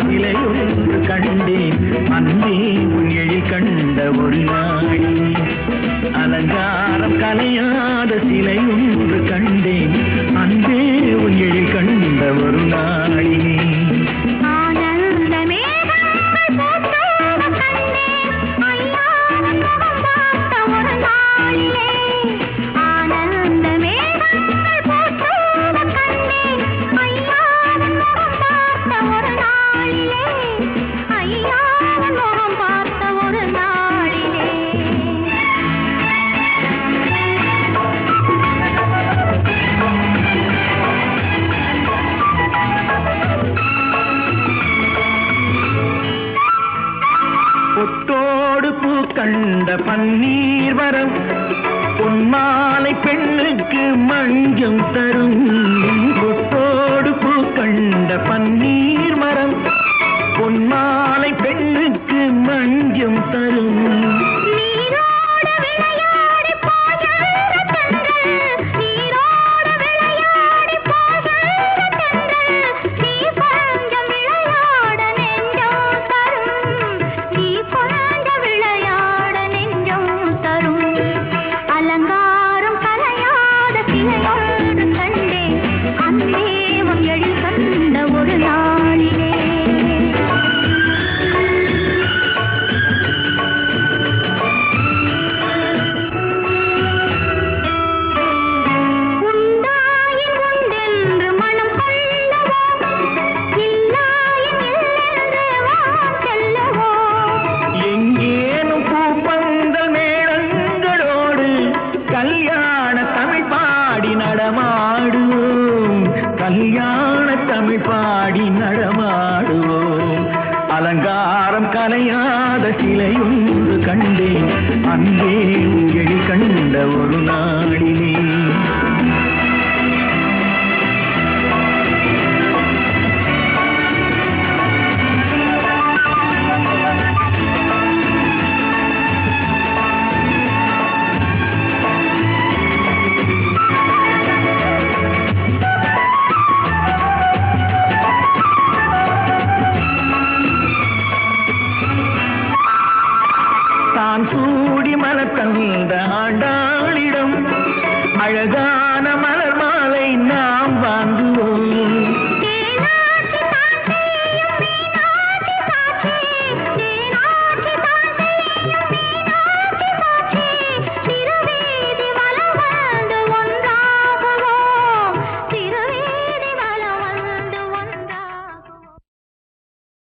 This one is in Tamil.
சிலையொன்று கண்டேன் அன்பே உன் எழில் கண்ட ஒரு நாளி அலங்காரம் கலையாத சிலையொன்று கண்டேன் அன்பே உன் எழில் கண்ட ஒரு நாளினே ஆனந்த மேகங்கள் போற்றோட கண்டேன் ஐயாவின் முகம் பார்த்த ஒரு நாளிலே ஆனந்த மேகங்கள் போற்றோட கண்டேன் ஐயாவின் முகம் பார்த்த ஒரு நாளிலே ஐயாவின் முகம் பார்த்த ஒரு நாளிலே பொட்டோடு பூ கண்ட பன்னீர் வரம் பொன்மாலை பெண்ணுக்கு மஞ்சம் தரும் பொட்டோடு பூ கண்ட பன்னீர் மரம் பொன்மாலை பெண்ணுக்கு மஞ்சம் தரும் நீரோடு விளையாடி போகின்ற தென்றல் நீரோடு விளையாடி போகின்ற தென்றல் நீ கொஞ்சம் விளையாட நெஞ்சம் தரும் நீ கொஞ்சம் விளையாட நெஞ்சம் தரும் அலங்காரம் கலையாத சிலையொன்று கண்டேன் அன்பே உன் எழில் கண்ட ஒரு நாளிலே உண்டாயின் உண்டென்று மனம் கொள்ளவோ இல்லாயின் இல்லென்று வான் செல்லவோ எங்கேனும் பூப்பந்தல் மேளங்களோடு கல்யாண தமிழ் பாடி நடமாடுவோம் கல்யாண தமிழ் பாடி நடமாடுவோம் அலங்காரம் கலையாத சிலையொன்று கண்டேன் அன்பே உங்கள் கண்ட ஒரு நாளிலே தான் சூடி மலர் தந்த ஆண்டாளிடம் அழகா